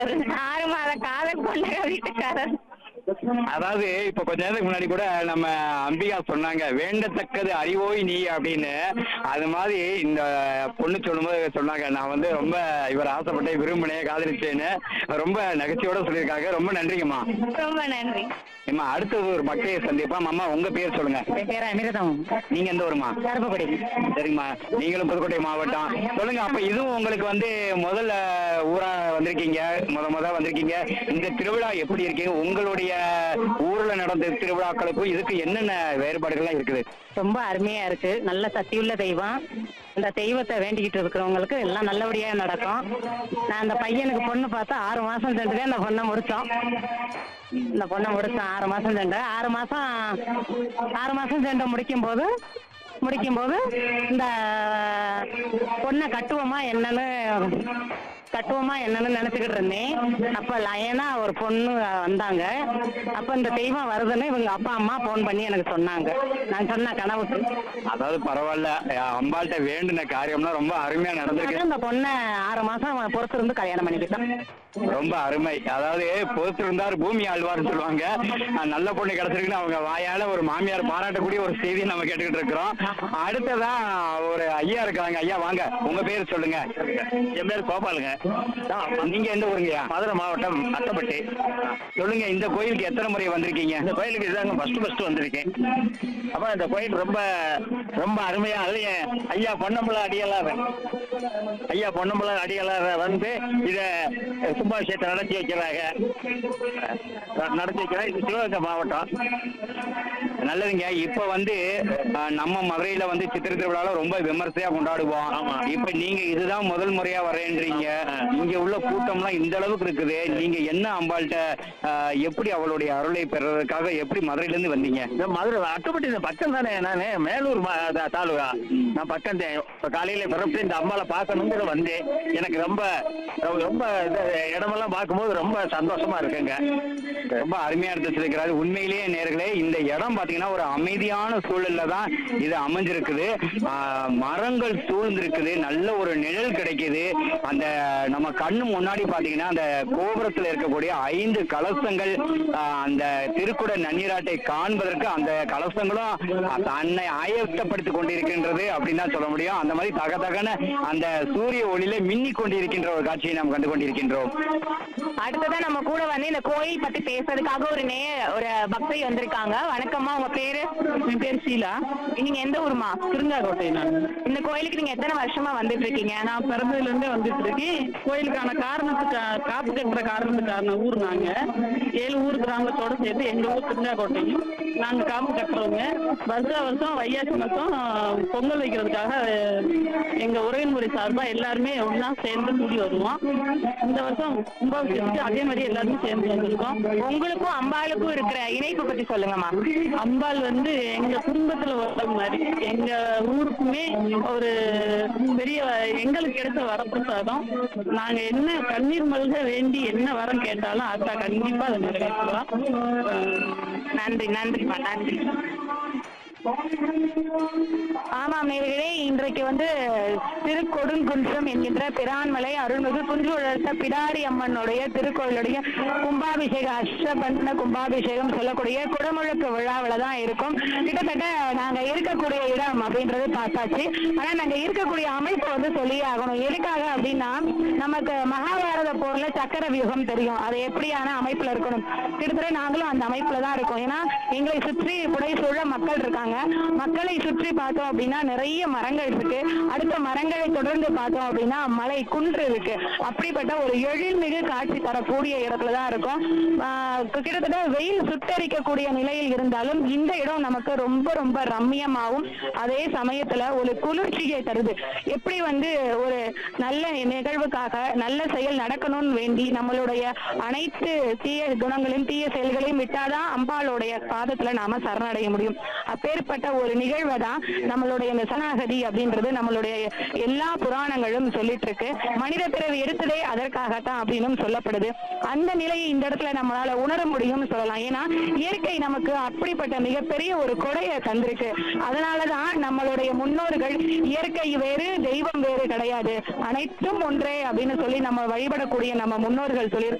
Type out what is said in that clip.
ஆறு மாத காதல் கொண்ட வீட்டுக்காரர் அதாவது இப்ப கொஞ்ச நேரத்துக்கு முன்னாடி கூட நம்ம அம்பிகா சொன்னாங்க வேண்டத்தக்கது அறிவோய் நீ அப்படின்னு அது மாதிரி இந்த பொண்ணு சொல்லும்போது சொன்னாங்க நான் வந்து ரொம்ப இவர் ஆசைப்பட்டேன் விரும்பினேன் காதலிச்சேன்னு ரொம்ப நகைச்சுவோட சொல்லியிருக்காங்க ரொம்ப நன்றிங்கம்மா ரொம்ப நன்றி அம்மா அடுத்தது ஒரு பக்தையை சந்திப்போம் அம்மா உங்க பேர் சொல்லுங்க என் பேர் அமிர்தம் நீங்க எந்த ஊருமா கருப்புப்படி சரிங்கம்மா நீங்களும் புதுக்கோட்டை மாவட்டம் சொல்லுங்க அப்ப இதுவும் உங்களுக்கு வந்து முதல்ல ஊரா வந்திருக்கீங்க முத முத வந்திருக்கீங்க இந்த திருவிழா எப்படி இருக்கீங்க உங்களுடைய ஊர்ல நடந்த திருவிழாக்களுக்கும் இதுக்கு என்னென்ன வேறுபாடுகள்லாம் இருக்குது ரொம்ப அருமையா இருக்கு நல்ல சக்தியுள்ள தெய்வம் இந்த தெய்வத்தை வேண்டிக்கிட்டு இருக்கிறவங்களுக்கு எல்லாம் நல்லபடியா நடக்கும் நான் அந்த பையனுக்கு பொண்ணு பார்த்தா ஆறு மாசம் சென்றுதான் இந்த பொண்ணை முடிச்சோம் இந்த பொண்ணை முடிச்சோம் ஆறு மாசம் சென்று ஆறு மாசம் ஆறு மாசம் சென்று முடிக்கும் போது முடிக்கும் போது இந்த பொண்ணை கட்டுவோமா என்னன்னு கட்டுவோமா என்னன்னு நினைச்சுக்கிட்டு இருந்தேன் அப்ப லயனா ஒரு பொண்ணு வந்தாங்க அப்ப இந்த தெய்வம் வருதுன்னு இவங்க அப்பா அம்மா போன் பண்ணி எனக்கு சொன்னாங்க நான் சொன்ன கனவுக்கு அதாவது பரவாயில்ல அஹ் அம்பாள்கிட்ட வேண்டின காரியம்லாம் ரொம்ப அருமையா நடந்திருக்கு இந்த பொண்ணை ஆறு மாசம் பொறுத்திருந்து கல்யாணம் பண்ணிக்கிட்டோம் ரொம்ப அருமை அதாவது பொறுத்து இருந்தார் பூமி ஆழ்வார்னு சொல்லுவாங்க அஹ் நல்ல பொண்ணு கிடைச்சிருக்குன்னு அவங்க வாயால ஒரு மாமியார் பாராட்டக்கூடிய ஒரு செய்தியை நம்ம கேட்டுக்கிட்டு இருக்கிறோம் அடுத்ததா ஒரு ஐயா இருக்காங்க ஐயா வாங்க உங்க பேர் சொல்லுங்க என் பேர் கோபாலுங்க நீங்க எந்த ஊருங்கய்யா மதுரை மாவட்டம் அட்டப்பட்டி சொல்லுங்க இந்த கோயிலுக்கு எத்தனை முறை வந்திருக்கீங்க இந்த கோயிலுக்கு இதாங்க ஃபர்ஸ்ட் ஃபர்ஸ்ட் வந்திருக்கேன் அப்ப இந்த கோயில் ரொம்ப ரொம்ப அருமையா அதுலயே ஐயா பொன்னம்பல அடிகளார் ஐயா பொன்னம்பல அடிகளார் வந்து இத கும்பாபிஷேகத்தை நடத்தி வைக்கிறாங்க அஹ் நடத்தி வைக்கிறாங்க இது சிவகங்கை மாவட்டம் நல்லதுங்க இப்ப வந்து அஹ், நம்ம மதுரையில வந்து சித்திரை திருவிழால ரொம்ப விமர்சையா கொண்டாடுவோம் ஆமா. இப்ப நீங்க இதுதான் முதல் முறையா வரேன்றீங்க இங்க உள்ள கூட்டம்லாம் இந்த அளவுக்கு இருக்குது நீங்க என்ன அம்பாள்கிட்ட அஹ், எப்படி அவளுடைய அருளை பெறறதுக்காக எப்படி மதுரையில இருந்து வந்தீங்க இந்த மதுரை அட்டப்பட்டி இந்த பக்கம் தானே நானு மேலூர் மா- தா- தாலுகா நான் பக்கம் தான். இப்ப காலையில பிறப்பு இந்த அம்மாவை பார்க்கணுங்கிற வந்தேன் எனக்கு ரொம்ப ரொம்ப- ரொம்ப இது இடமெல்லாம் பார்க்கும்போது ரொம்ப சந்தோஷமா இருக்குங்க ரொம்ப அருமையா எடுத்து வச்சிருக்கிறாரு உண்மையிலேயே நேர்களே இந்த இடம் பாத்தீங்கன்னா ஒரு அமைதியான சூழல்ல தான் இது அமைஞ்சிருக்குது ஆஹ், மரங்கள் சூழ்ந்திருக்குது நல்ல ஒரு நிழல் கிடைக்குது அந்த நம்ம கண்ணு முன்னாடி பாத்தீங்கன்னா அந்த கோபுரத்துல இருக்கக்கூடிய ஐந்து கலசங்கள் ஆஹ், அந்த திருக்குட நன்னீராட்டை காண்பதற்கு அந்த கலசங்களும் தன்னை ஆயத்தப்படுத்திக் கொண்டிருக்கின்றது அப்படின்னு தான் சொல்ல முடியும் அந்த மாதிரி தகதகன அந்த சூரிய ஒளியில மின்னிக் கொண்டிருக்கின்ற ஒரு காட்சியை நாம் கண்டு கொண்டிருக்கின்றோம் அடுத்ததா நம்ம கூட வந்து இந்த கோயில் பத்தி பேசுறதுக்காக ஒரு நே ஒரு பக்தை வந்திருக்காங்க வணக்கம்மா உங்க பேரு என் பேர் சீலா நீங்க எந்த ஊருமா திருங்காக்கோட்டை நான் இந்த கோயிலுக்கு நீங்க எத்தனை வருஷமா வந்துட்டு இருக்கீங்க நான் பிறந்ததுல இருந்தே வந்துட்டு இருக்கேன் கோயிலுக்கான காரணத்துக்கு காப்பு கட்டுற காரணத்துக்கான ஊர் நாங்க ஏழு ஊர் கிராமத்தோட சேர்த்து எங்க ஊர் திருங்காக்கோட்டையும் நாங்க காப்பு கட்டுறவங்க வருஷா வருஷம் வையாசி மாசம் பொங்கல் வைக்கிறதுக்காக அஹ், எங்க உறவின்முறை சார்பா எல்லாருமே ஒண்ணா சேர்ந்து கூடி வருவோம் இந்த வருஷம் கும்பாபிஷேகத்துக்கு அதே மாதிரி எல்லாருமே சேர்ந்து வந்திருக்கோம் உங்களுக்கும் அம்பாளுக்கும் இருக்கிற இணைப்பு பத்தி சொல்லுங்கம்மா அம்பாள் வந்து எங்க குடும்பத்துல வர மாதிரி எங்க ஊருக்குமே ஒரு பெரிய எங்களுக்கு கிடைச்ச வரப்பிரசாதம் நாங்க என்ன கண்ணீர் மல்க வேண்டி என்ன வரம் கேட்டாலும் அக்கா கண்டிப்பா அதை நிறைவேற்றுவா அஹ் நன்றி நன்றிம்மா நன்றி ஆமாம் நேர்களே இன்றைக்கு வந்து திருக்கொடுங்குன்றம் என்கின்ற பிரான்மலை அருள்மிகு குன்று வளர்த்த பிடாரி அம்மனுடைய திருக்கோயிலுடைய கும்பாபிஷேக அஷ்டபந்தன கும்பாபிஷேகம் சொல்லக்கூடிய குடமுழுக்கு விழாவில் தான் இருக்கும் கிட்டத்தட்ட நாங்க இருக்கக்கூடிய இடம் அப்படின்றது பார்த்தாச்சு ஆனா நாங்க இருக்கக்கூடிய அமைப்பு வந்து சொல்லியே ஆகணும் எதுக்காக அப்படின்னா நமக்கு மகாபாரத போர்ல சக்கர வியூகம் தெரியும் அது எப்படியான அமைப்புல இருக்கணும் கிட்டத்தட்ட நாங்களும் அந்த அமைப்புல தான் இருக்கோம் ஏன்னா எங்களை சுற்றி புடைசூழ மக்கள் இருக்காங்க மக்களை சுற்றி பார்த்தோம் அப்படின்னா நிறைய மரங்கள் இருக்கு அடுத்த மரங்களை தொடர்ந்து பார்த்தோம் அப்படின்னா மலை குன்று இருக்கு அப்படிப்பட்ட ஒரு எழில்மிகு காட்சி தரக்கூடிய இடத்துல தான் இருக்கும் ஆஹ் கிட்டத்தட்ட வெயில் சுட்டரிக்கக்கூடிய நிலையில் இருந்தாலும் இந்த இடம் நமக்கு ரொம்ப ரொம்ப ரம்மியமாகவும் அதே சமயத்துல ஒரு குளிர்ச்சியை தருது எப்படி வந்து ஒரு நல்ல நிகழ்வுக்காக நல்ல செயல் நடக்கணும்னு வேண்டி நம்மளுடைய அனைத்து தீய குணங்களையும் தீய செயல்களையும் விட்டாதான் அம்பாளுடைய பாதத்துல நாம சரணடைய முடியும் அப்பேற்பட்ட அப்பேற்பட்ட ஒரு நிகழ்வை தான் நம்மளுடைய இந்த சனாகதி அப்படின்றது நம்மளுடைய எல்லா புராணங்களும் சொல்லிட்டு இருக்கு மனித பிறவி எடுத்ததே அதற்காகத்தான் அப்படின்னும் சொல்லப்படுது அந்த நிலையை இந்த இடத்துல நம்மளால உணர முடியும்னு சொல்லலாம் ஏன்னா இயற்கை நமக்கு அப்படிப்பட்ட மிகப்பெரிய ஒரு கொடையை தந்திருக்கு அதனாலதான் நம்மளுடைய முன்னோர்கள் இயற்கை வேறு தெய்வம் வேறு கிடையாது அனைத்தும் ஒன்றே அப்படின்னு சொல்லி நம்ம வழிபடக்கூடிய நம்ம முன்னோர்கள் சொல்லியிருக்காங்க